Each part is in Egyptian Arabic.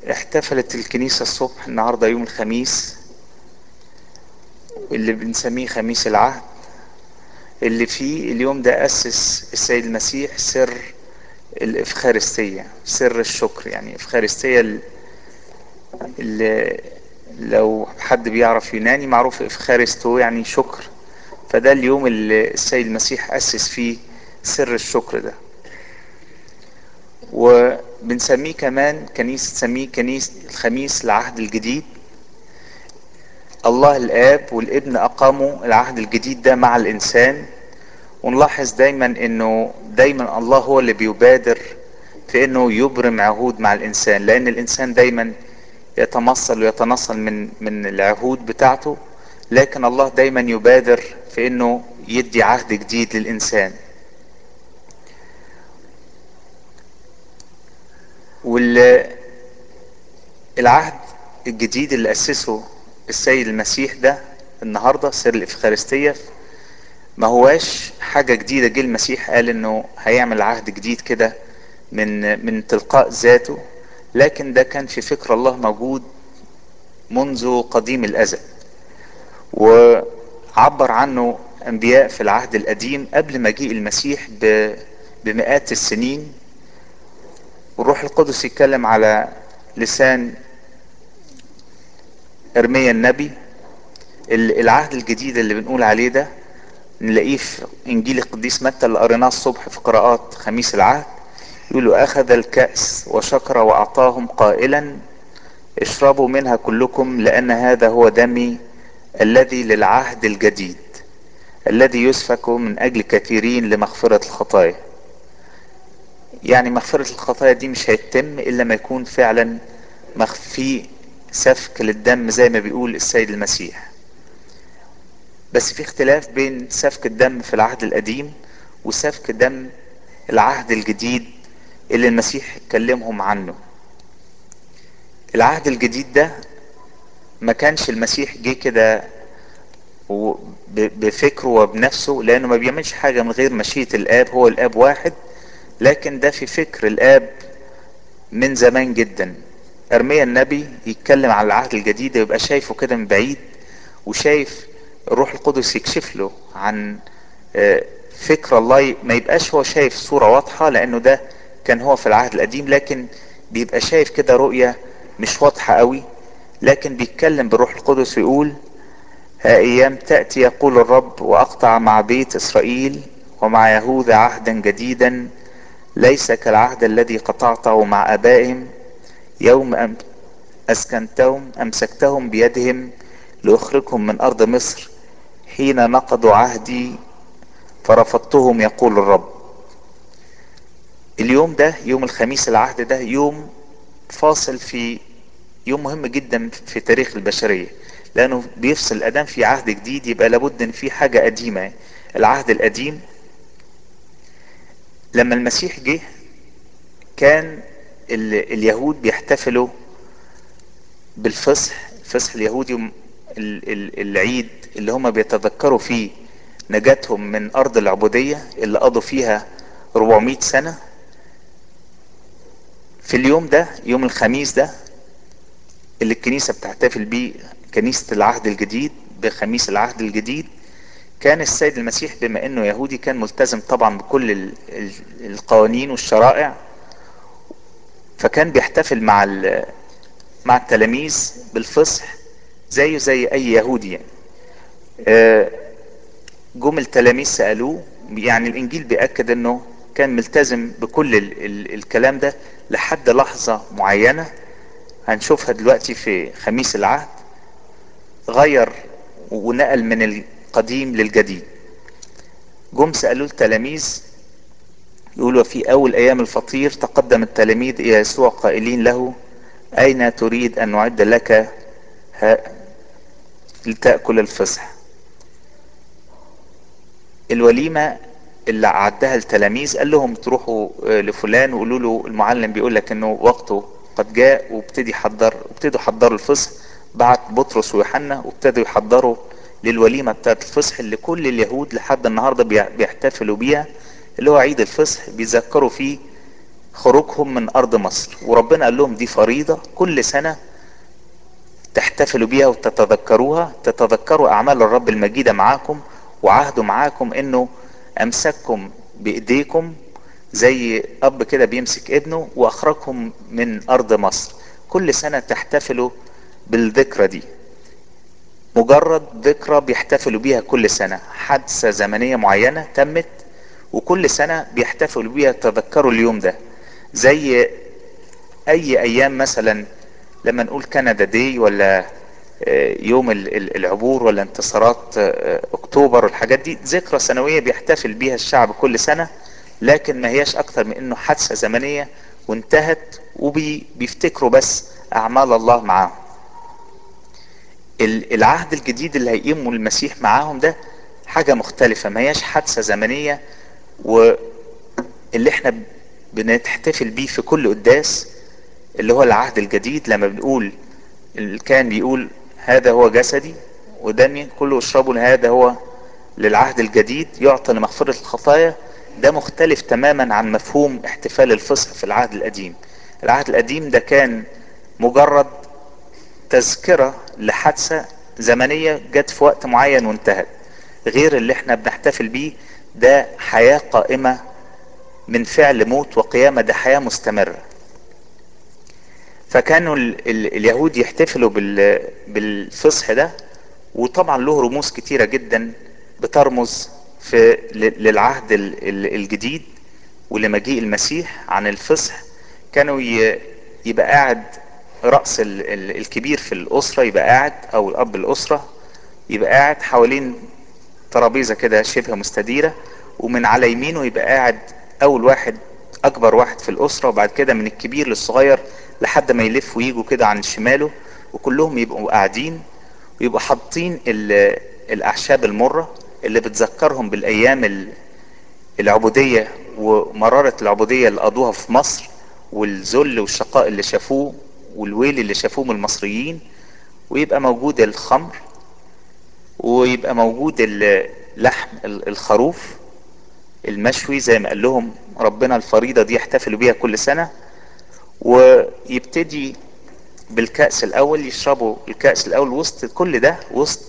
احتفلت الكنيسة الصبح النهاردة يوم الخميس اللي بنسميه خميس العهد اللي فيه اليوم ده أسس السيد المسيح سر الإفخارستية سر الشكر يعني إفخارستية اللي لو حد بيعرف يوناني معروف إفخارستو يعني شكر فده اليوم اللي السيد المسيح أسس فيه سر الشكر ده وبنسميه كمان كنيسة تسميه كنيسة الخميس العهد الجديد الله الآب والابن أقاموا العهد الجديد ده مع الإنسان ونلاحظ دايما انه دايما الله هو اللي بيبادر في انه يبرم عهود مع الانسان لان الانسان دايما يتمصل ويتنصل من من العهود بتاعته لكن الله دايما يبادر في انه يدي عهد جديد للانسان والعهد الجديد اللي اسسه السيد المسيح ده النهارده سر الافخارستيه ما هواش حاجة جديدة جه المسيح قال انه هيعمل عهد جديد كده من من تلقاء ذاته لكن ده كان في فكر الله موجود منذ قديم الازل وعبر عنه انبياء في العهد القديم قبل مجيء المسيح بمئات السنين والروح القدس يتكلم على لسان ارميا النبي العهد الجديد اللي بنقول عليه ده نلاقيه في انجيل القديس متى اللي قريناه الصبح في قراءات خميس العهد يقولوا اخذ الكأس وشكر واعطاهم قائلا اشربوا منها كلكم لان هذا هو دمي الذي للعهد الجديد الذي يسفك من اجل كثيرين لمغفرة الخطايا يعني مغفرة الخطايا دي مش هيتم الا ما يكون فعلا مخفي سفك للدم زي ما بيقول السيد المسيح بس في اختلاف بين سفك الدم في العهد القديم وسفك دم العهد الجديد اللي المسيح اتكلمهم عنه العهد الجديد ده ما كانش المسيح جه كده بفكره وبنفسه لانه ما بيعملش حاجة من غير مشيئة الاب هو الاب واحد لكن ده في فكر الاب من زمان جدا ارميا النبي يتكلم على العهد الجديد ويبقى شايفه كده من بعيد وشايف الروح القدس يكشف له عن فكر الله ما يبقاش هو شايف صورة واضحة لانه ده كان هو في العهد القديم لكن بيبقى شايف كده رؤية مش واضحة قوي لكن بيتكلم بالروح القدس ويقول ها ايام تأتي يقول الرب واقطع مع بيت اسرائيل ومع يهوذا عهدا جديدا ليس كالعهد الذي قطعته مع ابائهم يوم أم اسكنتهم امسكتهم بيدهم لاخرجهم من ارض مصر حين نقضوا عهدي فرفضتهم يقول الرب اليوم ده يوم الخميس العهد ده يوم فاصل في يوم مهم جدا في تاريخ البشرية لانه بيفصل الادام في عهد جديد يبقى لابد ان في حاجة قديمة العهد القديم لما المسيح جه كان اليهود بيحتفلوا بالفصح الفصح اليهودي العيد اللي هم بيتذكروا فيه نجاتهم من ارض العبودية اللي قضوا فيها 400 سنة في اليوم ده يوم الخميس ده اللي الكنيسة بتحتفل بيه كنيسة العهد الجديد بخميس العهد الجديد كان السيد المسيح بما انه يهودي كان ملتزم طبعا بكل القوانين والشرائع فكان بيحتفل مع مع التلاميذ بالفصح زيه زي اي يهودي يعني جم التلاميذ سألوه يعني الانجيل بيأكد انه كان ملتزم بكل ال ال الكلام ده لحد لحظة معينة هنشوفها دلوقتي في خميس العهد غير ونقل من القديم للجديد جم سألوه التلاميذ يقولوا في اول ايام الفطير تقدم التلاميذ الى يسوع قائلين له اين تريد ان نعد لك لتأكل الفصح الوليمة اللي عدها التلاميذ قال لهم تروحوا لفلان وقولوا له المعلم بيقول لك انه وقته قد جاء وابتدي يحضر وابتدوا يحضروا الفصح بعت بطرس ويوحنا وابتدوا يحضروا للوليمة بتاعت الفصح اللي كل اليهود لحد النهاردة بيحتفلوا بيها اللي هو عيد الفصح بيذكروا فيه خروجهم من ارض مصر وربنا قال لهم دي فريضة كل سنة تحتفلوا بيها وتتذكروها تتذكروا اعمال الرب المجيدة معاكم وعهده معاكم انه امسككم بايديكم زي اب كده بيمسك ابنه واخرجهم من ارض مصر كل سنة تحتفلوا بالذكرى دي مجرد ذكرى بيحتفلوا بيها كل سنة حادثة زمنية معينة تمت وكل سنة بيحتفلوا بيها تذكروا اليوم ده زي اي ايام مثلا لما نقول كندا دي ولا يوم العبور ولا انتصارات اكتوبر والحاجات دي ذكرى سنوية بيحتفل بيها الشعب كل سنة لكن ما هياش اكتر من انه حادثة زمنية وانتهت وبيفتكروا بس اعمال الله معاهم العهد الجديد اللي هيقيمه المسيح معاهم ده حاجة مختلفة ما هياش حادثة زمنية واللي احنا بنتحتفل بيه في كل قداس اللي هو العهد الجديد لما بنقول اللي كان بيقول هذا هو جسدي ودمي كله اشربوا هذا هو للعهد الجديد يعطى لمغفرة الخطايا ده مختلف تماما عن مفهوم احتفال الفصح في العهد القديم العهد القديم ده كان مجرد تذكرة لحادثة زمنية جت في وقت معين وانتهت غير اللي احنا بنحتفل بيه ده حياة قائمة من فعل موت وقيامة ده حياة مستمرة فكانوا ال ال اليهود يحتفلوا بال بالفصح ده وطبعا له رموز كتيرة جدا بترمز في للعهد الجديد ولمجيء المسيح عن الفصح كانوا يبقى قاعد رأس الكبير في الأسرة يبقى قاعد أو الأب الأسرة يبقى قاعد حوالين ترابيزة كده شبه مستديرة ومن على يمينه يبقى قاعد أول واحد أكبر واحد في الأسرة وبعد كده من الكبير للصغير لحد ما يلف ويجوا كده عن شماله وكلهم يبقوا قاعدين ويبقوا حاطين الأعشاب المرة اللي بتذكرهم بالأيام العبودية ومرارة العبودية اللي قضوها في مصر والذل والشقاء اللي شافوه والويل اللي شافوه من المصريين ويبقى موجود الخمر ويبقى موجود اللحم الخروف المشوي زي ما قال لهم ربنا الفريضة دي يحتفلوا بيها كل سنة ويبتدي بالكأس الأول يشربوا الكأس الأول وسط كل ده وسط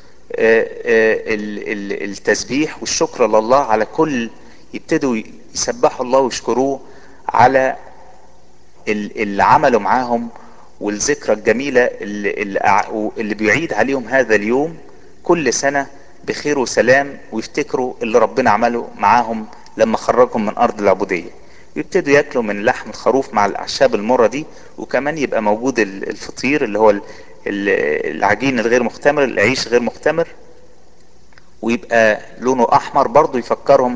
التسبيح والشكر لله على كل يبتدوا يسبحوا الله ويشكروه على اللي عملوا معاهم والذكرى الجميلة اللي, اللي بيعيد عليهم هذا اليوم كل سنة بخير وسلام ويفتكروا اللي ربنا عمله معاهم لما خرجهم من أرض العبودية يبتدوا ياكلوا من لحم الخروف مع الأعشاب المرة دي وكمان يبقى موجود الفطير اللي هو العجين الغير مختمر العيش غير مختمر ويبقى لونه أحمر برضو يفكرهم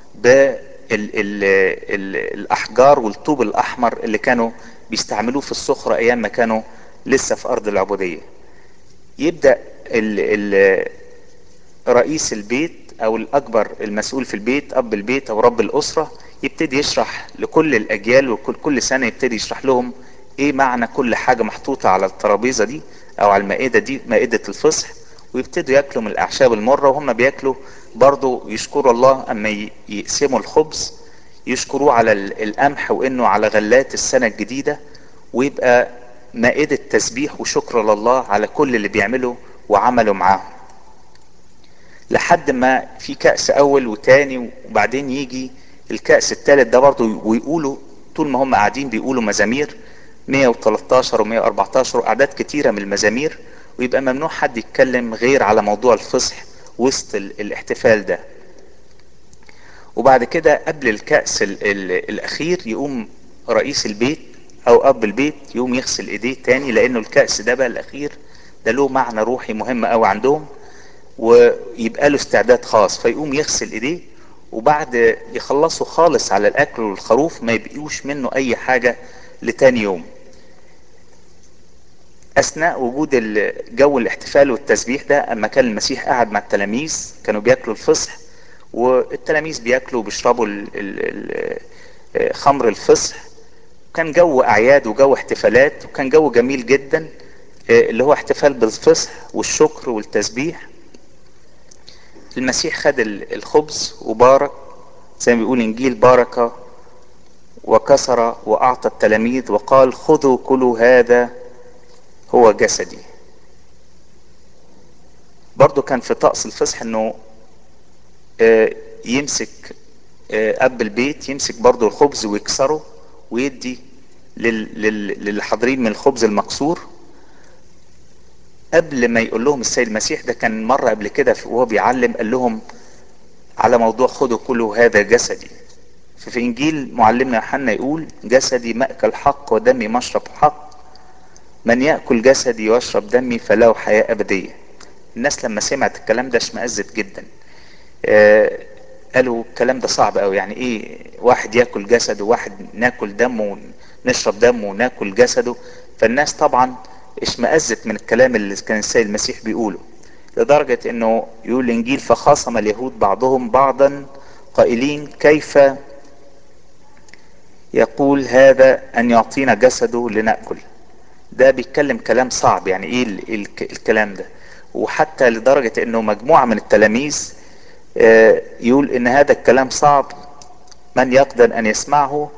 بالأحجار والطوب الأحمر اللي كانوا بيستعملوه في الصخرة أيام ما كانوا لسه في أرض العبودية يبدأ ال ال رئيس البيت أو الأكبر المسؤول في البيت أب البيت أو رب الأسرة يبتدي يشرح لكل الأجيال وكل كل سنة يبتدي يشرح لهم إيه معنى كل حاجة محطوطة على الترابيزة دي أو على المائدة دي مائدة الفصح ويبتدوا ياكلوا من الأعشاب المرة وهم بياكلوا برضو يشكروا الله أما يقسموا الخبز يشكروه على القمح وإنه على غلات السنة الجديدة ويبقى مائدة تسبيح وشكر لله على كل اللي بيعمله وعمله معاهم لحد ما في كأس أول وتاني وبعدين يجي الكأس التالت ده برضه ويقولوا طول ما هم قاعدين بيقولوا مزامير 113 و114 وأعداد كتيرة من المزامير ويبقى ممنوع حد يتكلم غير على موضوع الفصح وسط الاحتفال ده وبعد كده قبل الكأس ال ال الأخير يقوم رئيس البيت أو أب البيت يقوم يغسل إيديه تاني لأنه الكأس ده بقى الأخير ده له معنى روحي مهم أوي عندهم ويبقى له استعداد خاص فيقوم يغسل إيديه وبعد يخلصوا خالص على الأكل والخروف ما يبقيوش منه أي حاجة لتاني يوم اثناء وجود جو الاحتفال والتسبيح ده اما كان المسيح قاعد مع التلاميذ كانوا بياكلوا الفصح والتلاميذ بياكلوا وبيشربوا خمر الفصح كان جو اعياد وجو احتفالات وكان جو جميل جدا اللي هو احتفال بالفصح والشكر والتسبيح المسيح خد الخبز وبارك زي ما بيقول انجيل بارك وكسر واعطى التلاميذ وقال خذوا كلوا هذا هو جسدي برضو كان في طقس الفصح انه آه، يمسك آه، اب البيت يمسك برضو الخبز ويكسره ويدي لل- لل- للي حاضرين من الخبز المكسور قبل ما يقول لهم السيد المسيح ده كان مرة قبل كده وهو بيعلم قال لهم على موضوع خذوا كلوا هذا جسدي ففي انجيل معلمنا يوحنا يقول جسدي مأكل حق ودمي مشرب حق من يأكل جسدي ويشرب دمي فله حياة أبدية الناس لما سمعت الكلام ده اشمأزت جدا آه قالوا الكلام ده صعب قوي يعني ايه واحد ياكل جسده وواحد ناكل دمه نشرب دمه وناكل جسده فالناس طبعا اشمأزت من الكلام اللي كان السيد المسيح بيقوله لدرجة انه يقول الانجيل فخاصم اليهود بعضهم بعضا قائلين كيف يقول هذا ان يعطينا جسده لنأكل ده بيتكلم كلام صعب يعني ايه ال- ال- الكلام ده وحتى لدرجة انه مجموعة من التلاميذ آه، يقول ان هذا الكلام صعب من يقدر ان يسمعه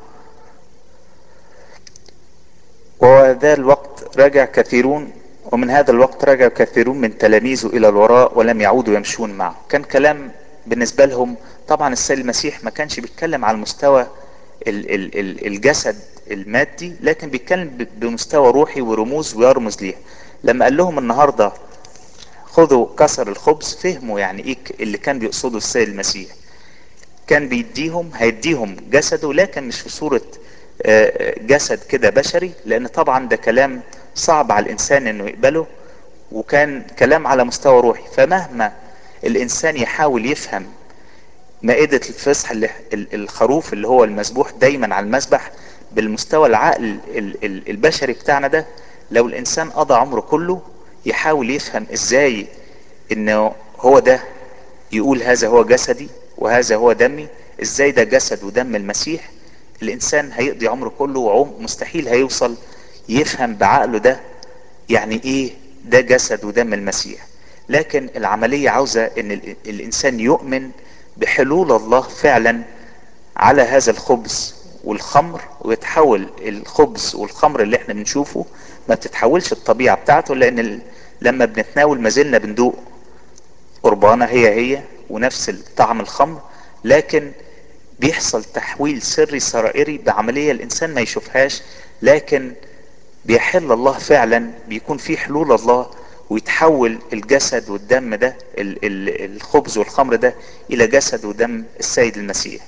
وذا الوقت رجع كثيرون ومن هذا الوقت رجع كثيرون من تلاميذه الى الوراء ولم يعودوا يمشون معه كان كلام بالنسبة لهم طبعا السيد المسيح ما كانش بيتكلم على المستوى ال- ال- ال- الجسد المادي لكن بيتكلم ب- بمستوى روحي ورموز ويرمز ليها لما قال لهم النهارده خذوا كسر الخبز فهموا يعني ايه ك- اللي كان بيقصده السيد المسيح كان بيديهم هيديهم جسده لكن مش في صورة آه، جسد كده بشري لان طبعا ده كلام صعب على الانسان انه يقبله وكان كلام على مستوى روحي فمهما الانسان يحاول يفهم مائدة الفصح اللي ال- الخروف اللي هو المذبوح دايما على المذبح بالمستوى العقل ال- ال- البشري بتاعنا ده لو الانسان قضى عمره كله يحاول يفهم ازاي انه هو ده يقول هذا هو جسدي وهذا هو دمي ازاي ده جسد ودم المسيح الانسان هيقضي عمره كله وعم مستحيل هيوصل يفهم بعقله ده يعني ايه ده جسد ودم المسيح لكن العملية عاوزة ان ال- الانسان يؤمن بحلول الله فعلا على هذا الخبز والخمر ويتحول الخبز والخمر اللي احنا بنشوفه ما بتتحولش الطبيعة بتاعته لان ال- لما بنتناول ما زلنا بندوق قربانة هي هي ونفس طعم الخمر لكن بيحصل تحويل سري سرائري بعملية الانسان ما يشوفهاش لكن بيحل الله فعلا بيكون في حلول الله ويتحول الجسد والدم ده ال- ال- الخبز والخمر ده الى جسد ودم السيد المسيح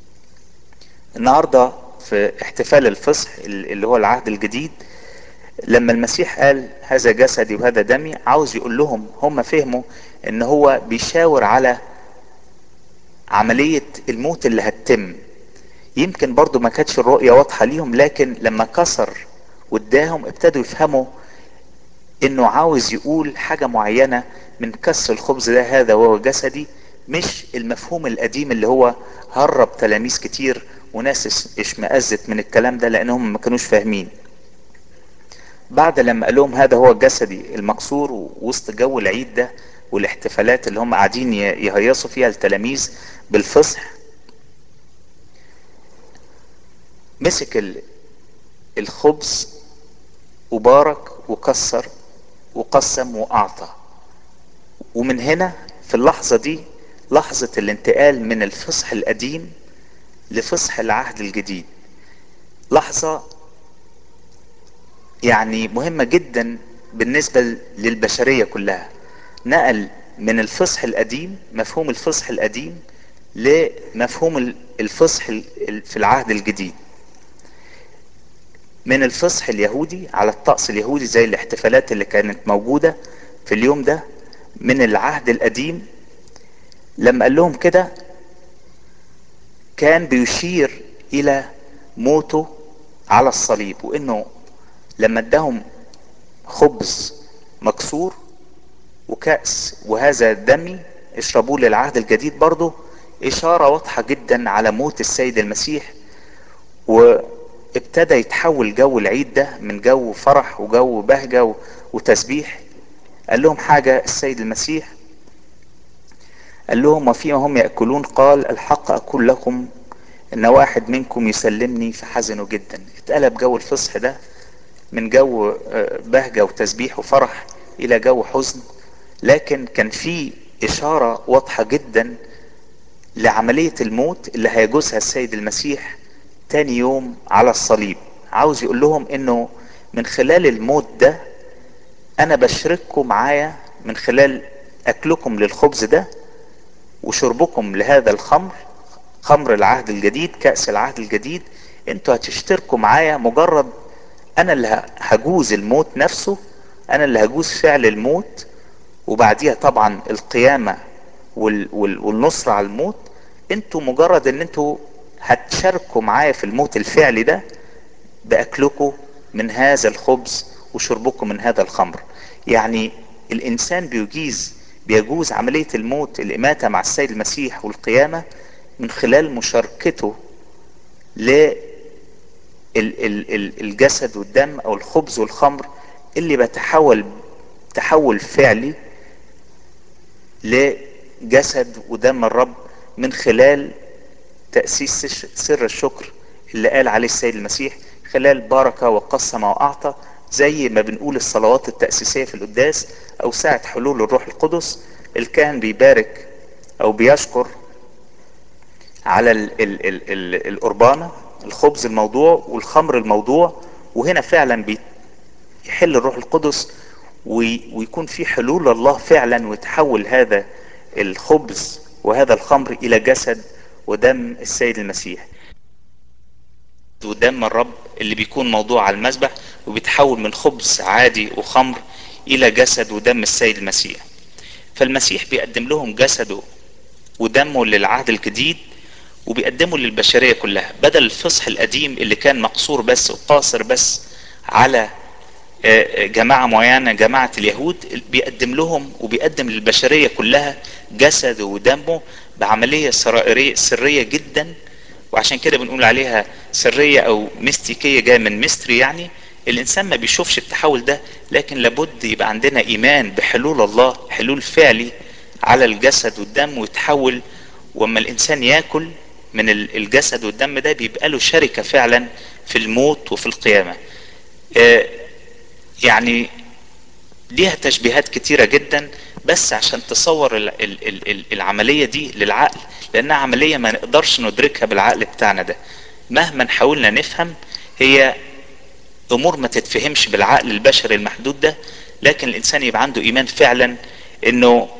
النهاردة في احتفال الفصح ال- اللي هو العهد الجديد لما المسيح قال هذا جسدي وهذا دمي عاوز يقول لهم هم فهموا ان هو بيشاور على عملية الموت اللي هتتم يمكن برضو ما كانتش الرؤية واضحة ليهم لكن لما كسر واداهم ابتدوا يفهموا انه عاوز يقول حاجة معينة من كسر الخبز ده هذا وهو جسدي مش المفهوم القديم اللي هو هرب تلاميذ كتير وناس اش- اشمئزت من الكلام ده لانهم ما كانوش فاهمين بعد لما قال لهم هذا هو جسدي المكسور وسط جو العيد ده والاحتفالات اللي هم قاعدين ي- يهيصوا فيها التلاميذ بالفصح مسك ال- الخبز وبارك وكسر وقسم واعطى ومن هنا في اللحظة دي لحظة الانتقال من الفصح القديم لفصح العهد الجديد لحظة يعني مهمة جدا بالنسبة للبشرية كلها نقل من الفصح القديم مفهوم الفصح القديم لمفهوم الفصح ال- في العهد الجديد من الفصح اليهودي على الطقس اليهودي زي الاحتفالات اللي كانت موجودة في اليوم ده من العهد القديم لما قال لهم كده كان بيشير الى موته على الصليب وانه لما اداهم خبز مكسور وكأس وهذا دمي اشربوه للعهد الجديد برضه اشارة واضحة جدا على موت السيد المسيح وابتدى يتحول جو العيد ده من جو فرح وجو بهجة و- وتسبيح قال لهم حاجة السيد المسيح قال لهم وفيما هم يأكلون قال الحق أقول لكم ان واحد منكم يسلمني فحزنوا جدا اتقلب جو الفصح ده من جو بهجة وتسبيح وفرح الى جو حزن لكن كان في اشارة واضحة جدا لعملية الموت اللي هيجوزها السيد المسيح تاني يوم على الصليب عاوز يقول لهم انه من خلال الموت ده انا بشرككم معايا من خلال اكلكم للخبز ده وشربكم لهذا الخمر خمر العهد الجديد كأس العهد الجديد انتوا هتشتركوا معايا مجرد انا اللي هجوز الموت نفسه انا اللي هجوز فعل الموت وبعديها طبعا القيامة وال وال والنصر على الموت انتوا مجرد ان انتوا هتشاركوا معايا في الموت الفعلي ده باكلكم من هذا الخبز وشربكم من هذا الخمر يعني الانسان بيجيز بيجوز عملية الموت الاماتة مع السيد المسيح والقيامة من خلال مشاركته للجسد والدم او الخبز والخمر اللي بتحول تحول فعلي لجسد ودم الرب من خلال تأسيس سر الشكر اللي قال عليه السيد المسيح خلال بركة وقسم وأعطى زي ما بنقول الصلوات التأسيسية في القداس أو ساعة حلول الروح القدس الكاهن بيبارك أو بيشكر على ال ال ال ال القربانة الخبز الموضوع والخمر الموضوع وهنا فعلا بيحل الروح القدس ويكون في حلول الله فعلا ويتحول هذا الخبز وهذا الخمر الى جسد ودم السيد المسيح ودم الرب اللي بيكون موضوع على المذبح وبيتحول من خبز عادي وخمر الى جسد ودم السيد المسيح فالمسيح بيقدم لهم جسده ودمه للعهد الجديد وبيقدمه للبشرية كلها بدل الفصح القديم اللي كان مقصور بس وقاصر بس على جماعة معينة جماعة اليهود بيقدم لهم وبيقدم للبشرية كلها جسده ودمه بعملية سرائرية سرية جدا وعشان كده بنقول عليها سرية او ميستيكية جاية من ميستري يعني الانسان ما بيشوفش التحول ده لكن لابد يبقى عندنا ايمان بحلول الله حلول فعلي على الجسد والدم ويتحول واما الانسان ياكل من الجسد والدم ده بيبقى له شركة فعلا في الموت وفي القيامة يعني ليها تشبيهات كتيرة جدا بس عشان تصور ال ال ال العملية دي للعقل لانها عملية ما نقدرش ندركها بالعقل بتاعنا ده مهما حاولنا نفهم هي امور ما تتفهمش بالعقل البشري المحدود ده لكن الانسان يبقى عنده ايمان فعلا انه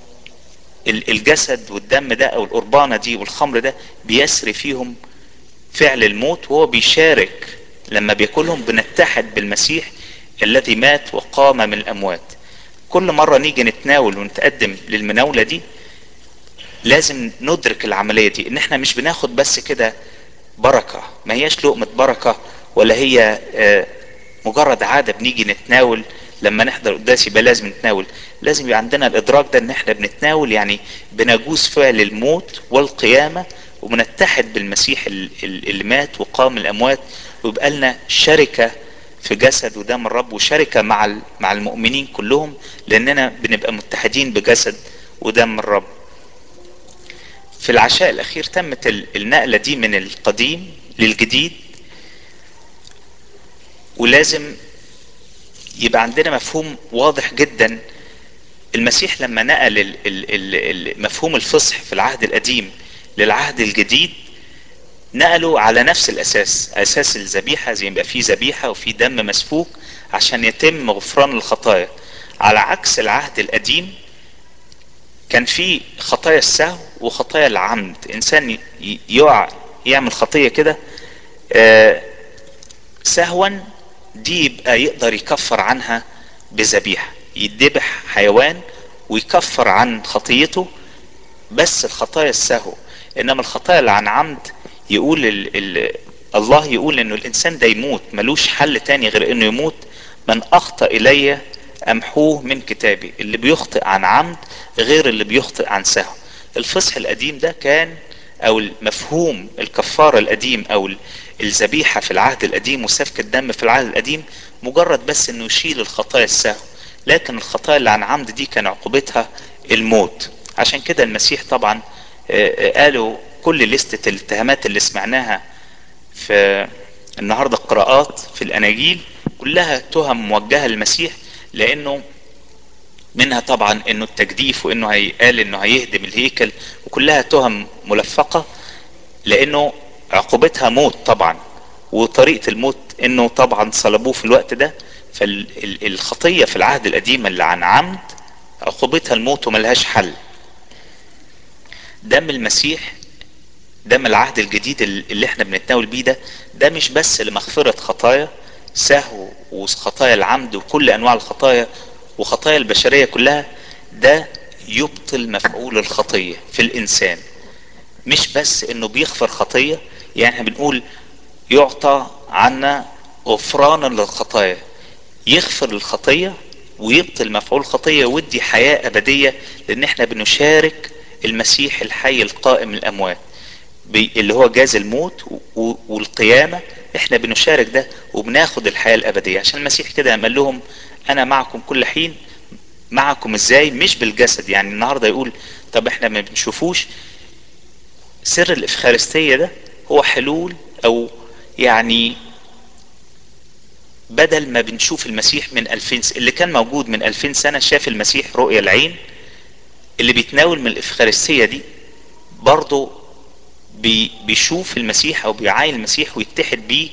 الجسد والدم ده او القربانة دي والخمر ده بيسري فيهم فعل الموت وهو بيشارك لما بياكلهم بنتحد بالمسيح الذي مات وقام من الاموات كل مرة نيجي نتناول ونتقدم للمناولة دي لازم ندرك العملية دي ان احنا مش بناخد بس كده بركة ما هياش لقمة بركة ولا هي مجرد عادة بنيجي نتناول لما نحضر قداس يبقى لازم نتناول لازم يبقى عندنا الادراك ده ان احنا بنتناول يعني بنجوز فعل الموت والقيامة وبنتحد بالمسيح اللي مات وقام من الاموات ويبقى لنا شركة في جسد ودم الرب وشركة مع مع المؤمنين كلهم لاننا بنبقى متحدين بجسد ودم الرب في العشاء الاخير تمت النقلة دي من القديم للجديد ولازم يبقى عندنا مفهوم واضح جدا المسيح لما نقل ال ال ال مفهوم الفصح في العهد القديم للعهد الجديد نقلوا على نفس الاساس اساس الذبيحة زي يبقى فيه ذبيحة وفيه دم مسفوك عشان يتم غفران الخطايا على عكس العهد القديم كان في خطايا السهو وخطايا العمد انسان يقع يعمل خطية كده آه سهوا دي يبقى يقدر يكفر عنها بذبيحة يدبح حيوان ويكفر عن خطيته بس الخطايا السهو انما الخطايا اللي عن عمد يقول ال ال الله يقول انه الانسان ده يموت ملوش حل تاني غير انه يموت من اخطأ الي امحوه من كتابي اللي بيخطئ عن عمد غير اللي بيخطئ عن سهو الفصح القديم ده كان او المفهوم الكفارة القديم او الذبيحة في العهد القديم وسفك الدم في العهد القديم مجرد بس انه يشيل الخطايا السهو لكن الخطايا اللي عن عمد دي كان عقوبتها الموت عشان كده المسيح طبعا قالوا كل لستة الاتهامات اللي سمعناها في النهاردة القراءات في الاناجيل كلها تهم موجهة للمسيح لانه منها طبعا انه التجديف وانه هيقال انه هيهدم الهيكل وكلها تهم ملفقة لانه عقوبتها موت طبعا وطريقة الموت انه طبعا صلبوه في الوقت ده فالخطية في العهد القديم اللي عن عمد عقوبتها الموت وملهاش حل دم المسيح دم العهد الجديد اللي احنا بنتناول بيه ده ده مش بس لمغفرة خطايا سهو وخطايا العمد وكل انواع الخطايا وخطايا البشرية كلها ده يبطل مفعول الخطية في الانسان مش بس انه بيغفر خطية يعني احنا بنقول يعطى عنا غفرانا للخطايا يغفر الخطية ويبطل مفعول الخطية ويدي حياة ابدية لان احنا بنشارك المسيح الحي القائم من الاموات اللي هو جاز الموت والقيامة احنا بنشارك ده وبناخد الحياة الابدية عشان المسيح كده قال لهم انا معكم كل حين معكم ازاي مش بالجسد يعني النهاردة يقول طب احنا ما بنشوفوش سر الافخارستية ده هو حلول او يعني بدل ما بنشوف المسيح من ألفين سنة اللي كان موجود من ألفين سنة شاف المسيح رؤية العين اللي بيتناول من الافخارستية دي برضه بي بيشوف المسيح او بيعاين المسيح ويتحد بيه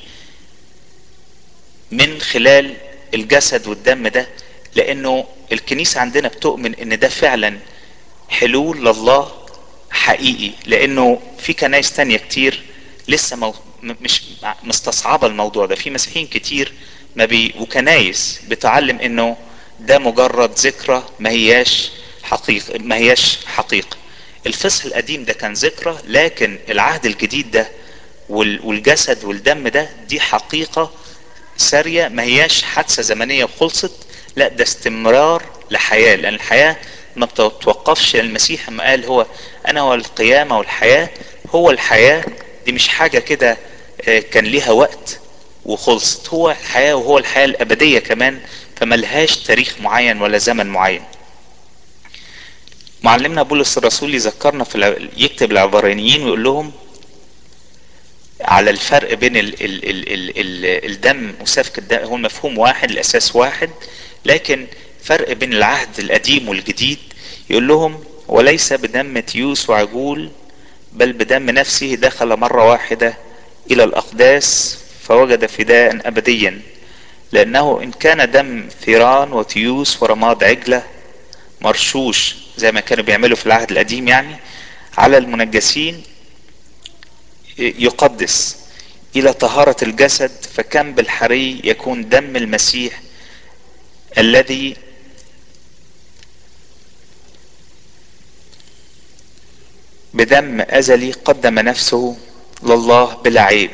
من خلال الجسد والدم ده لانه الكنيسة عندنا بتؤمن ان ده فعلا حلول لله حقيقي لانه في كنايس تانية كتير لسه مو مش مستصعبة الموضوع ده في مسيحيين كتير ما بي وكنايس بتعلم انه ده مجرد ذكرى ما هياش حقيقة ما هياش حقيقة الفصح القديم ده كان ذكرى لكن العهد الجديد ده والجسد والدم ده دي حقيقة سارية ما هياش حادثة زمنية وخلصت لا ده استمرار لحياة لان الحياة ما بتتوقفش المسيح ما قال هو انا هو القيامة والحياة هو الحياة دي مش حاجة كده كان ليها وقت وخلصت هو الحياة وهو الحياة الابدية كمان فملهاش تاريخ معين ولا زمن معين معلمنا بولس الرسول يذكرنا في الع... يكتب العبرانيين ويقول لهم على الفرق بين ال ال ال ال ال الدم وسفك الدم هو المفهوم واحد الاساس واحد لكن فرق بين العهد القديم والجديد يقول لهم وليس بدم تيوس وعجول بل بدم نفسه دخل مرة واحدة الى الاقداس فوجد فداء ابديا لانه ان كان دم ثيران وتيوس ورماد عجلة مرشوش زي ما كانوا بيعملوا في العهد القديم يعني على المنجسين يقدس الى طهارة الجسد فكم بالحري يكون دم المسيح الذي بدم ازلي قدم نفسه لله بلا عيب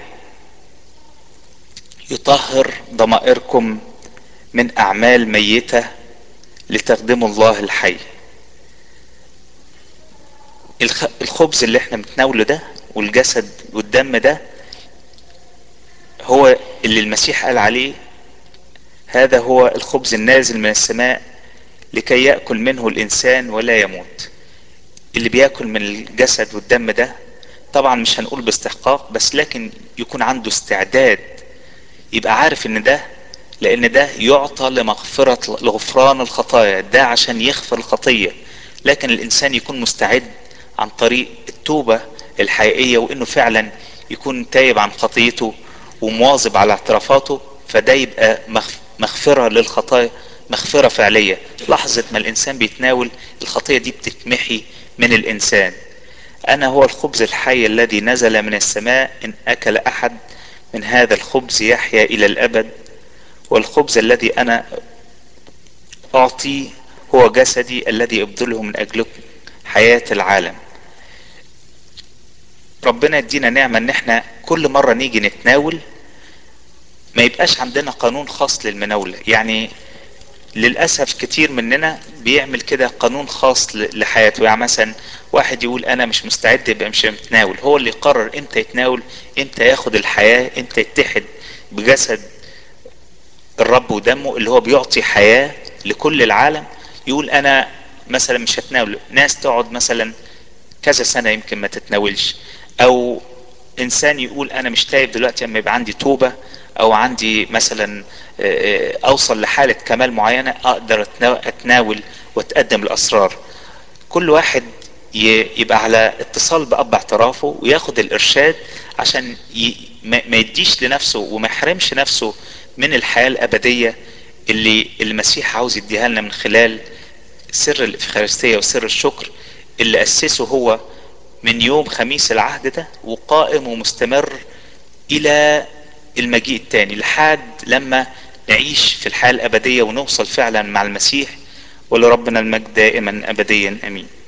يطهر ضمائركم من اعمال ميتة لتخدموا الله الحي الخبز اللي احنا بنتناوله ده والجسد والدم ده هو اللي المسيح قال عليه هذا هو الخبز النازل من السماء لكي يأكل منه الإنسان ولا يموت اللي بياكل من الجسد والدم ده طبعا مش هنقول باستحقاق بس لكن يكون عنده استعداد يبقى عارف ان ده لان ده يعطى لمغفرة لغفران الخطايا ده عشان يغفر الخطية لكن الانسان يكون مستعد عن طريق التوبة الحقيقية وانه فعلا يكون تايب عن خطيته ومواظب على اعترافاته فده يبقى مغفرة للخطايا مغفرة فعلية لحظة ما الانسان بيتناول الخطية دي بتتمحي من الانسان انا هو الخبز الحي الذي نزل من السماء ان اكل احد من هذا الخبز يحيا الى الابد والخبز الذي انا اعطي هو جسدي الذي ابذله من اجلكم حياة العالم ربنا يدينا نعمة ان احنا كل مرة نيجي نتناول ما يبقاش عندنا قانون خاص للمناولة يعني للأسف كتير مننا بيعمل كده قانون خاص لحياته يعني مثلا واحد يقول أنا مش مستعد يبقى مش متناول هو اللي يقرر إمتى يتناول إمتى ياخد الحياة إمتى يتحد بجسد الرب ودمه اللي هو بيعطي حياة لكل العالم يقول أنا مثلا مش هتناول ناس تقعد مثلا كذا سنة يمكن ما تتناولش او انسان يقول انا مش تايب دلوقتي اما يبقى عندي توبة او عندي مثلا اوصل لحالة كمال معينة اقدر اتناول واتقدم الاسرار كل واحد يبقى على اتصال باب اعترافه وياخد الارشاد عشان ما يديش لنفسه وما يحرمش نفسه من الحياة الابدية اللي المسيح عاوز يديها لنا من خلال سر الافخارستية وسر الشكر اللي اسسه هو من يوم خميس العهد ده وقائم ومستمر الى المجيء التاني لحد لما نعيش في الحياة الابدية ونوصل فعلا مع المسيح ولربنا المجد دائما ابديا امين